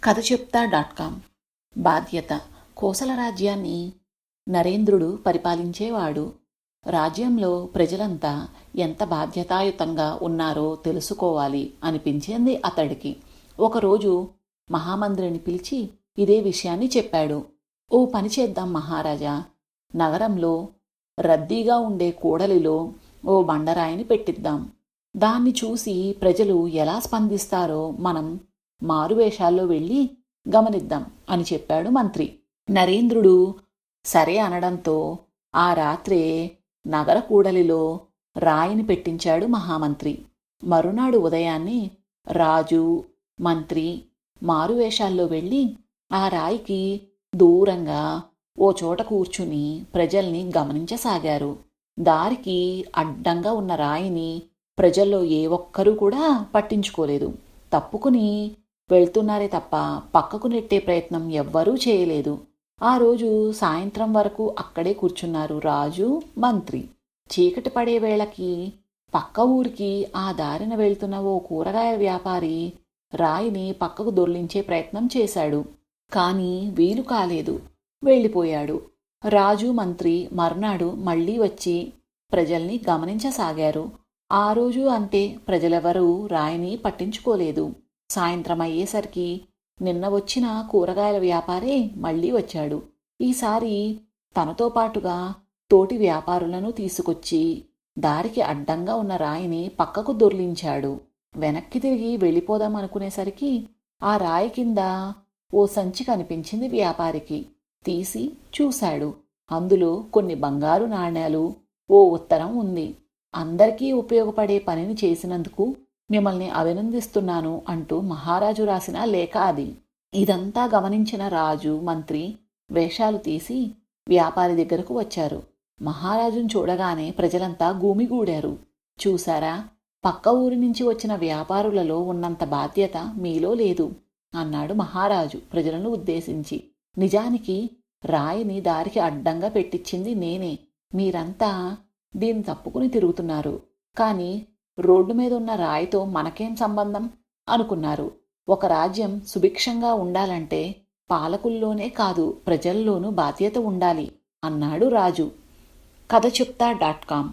కథ చెప్తా dot com బాధ్యత కోసల రాజ్యాన్ని నరేంద్రుడు పరిపాలించేవాడు రాజ్యంలో ప్రజలంతా ఎంత బాధ్యతాయుతంగా ఉన్నారో తెలుసుకోవాలి అనిపించింది అతడికి ఒకరోజు మహామంత్రిని పిలిచి ఇదే విషయాన్ని చెప్పాడు ఓ పని చేద్దాం మహారాజా నగరంలో రద్దీగా ఉండే కూడలిలో ఓ బండరాయిని పెట్టిద్దాం దాన్ని చూసి ప్రజలు ఎలా స్పందిస్తారో మనం మారువేషాల్లో వెళ్ళి గమనిద్దాం అని చెప్పాడు మంత్రి నరేంద్రుడు సరే అనడంతో ఆ రాత్రే నగర కూడలిలో రాయిని పెట్టించాడు మహామంత్రి మరునాడు ఉదయాన్నే రాజు మంత్రి మారువేషాల్లో వెళ్ళి ఆ రాయికి దూరంగా ఓ చోట కూర్చుని ప్రజల్ని గమనించసాగారు దారికి అడ్డంగా ఉన్న రాయిని ప్రజల్లో ఏ ఒక్కరూ కూడా పట్టించుకోలేదు తప్పుకుని వెళ్తున్నారే తప్ప పక్కకు నెట్టే ప్రయత్నం ఎవ్వరూ చేయలేదు ఆ రోజు సాయంత్రం వరకు అక్కడే కూర్చున్నారు రాజు మంత్రి చీకటి పడే వేళకి పక్క ఊరికి ఆ దారిన వెళ్తున్న ఓ కూరగాయ వ్యాపారి రాయిని పక్కకు దొర్లించే ప్రయత్నం చేశాడు కాని వీలు కాలేదు వెళ్ళిపోయాడు రాజు మంత్రి మర్నాడు మళ్ళీ వచ్చి ప్రజల్ని గమనించసాగారు ఆ రోజు అంతే ప్రజలెవరూ రాయిని పట్టించుకోలేదు సాయంత్రం అయ్యేసరికి నిన్న వచ్చిన కూరగాయల వ్యాపారే మళ్ళీ వచ్చాడు ఈసారి తనతో పాటుగా తోటి వ్యాపారులను తీసుకొచ్చి దారికి అడ్డంగా ఉన్న రాయిని పక్కకు దొర్లించాడు వెనక్కి తిరిగి వెళ్ళిపోదాం అనుకునేసరికి ఆ రాయి కింద ఓ సంచి కనిపించింది వ్యాపారికి తీసి చూశాడు అందులో కొన్ని బంగారు నాణేలు ఓ ఉత్తరం ఉంది అందరికీ ఉపయోగపడే పనిని చేసినందుకు మిమ్మల్ని అభినందిస్తున్నాను అంటూ మహారాజు రాసిన లేఖ అది ఇదంతా గమనించిన రాజు మంత్రి వేషాలు తీసి వ్యాపారి దగ్గరకు వచ్చారు మహారాజును చూడగానే ప్రజలంతా గూమిగూడారు చూశారా పక్క ఊరి నుంచి వచ్చిన వ్యాపారులలో ఉన్నంత బాధ్యత మీలో లేదు అన్నాడు మహారాజు ప్రజలను ఉద్దేశించి నిజానికి రాయిని దారికి అడ్డంగా పెట్టించింది నేనే మీరంతా దీన్ని తప్పుకుని తిరుగుతున్నారు కాని రోడ్డు మీద ఉన్న రాయితో మనకేం సంబంధం అనుకున్నారు ఒక రాజ్యం సుభిక్షంగా ఉండాలంటే పాలకుల్లోనే కాదు ప్రజల్లోనూ బాధ్యత ఉండాలి అన్నాడు రాజు కథ చెప్తా డాట్ కామ్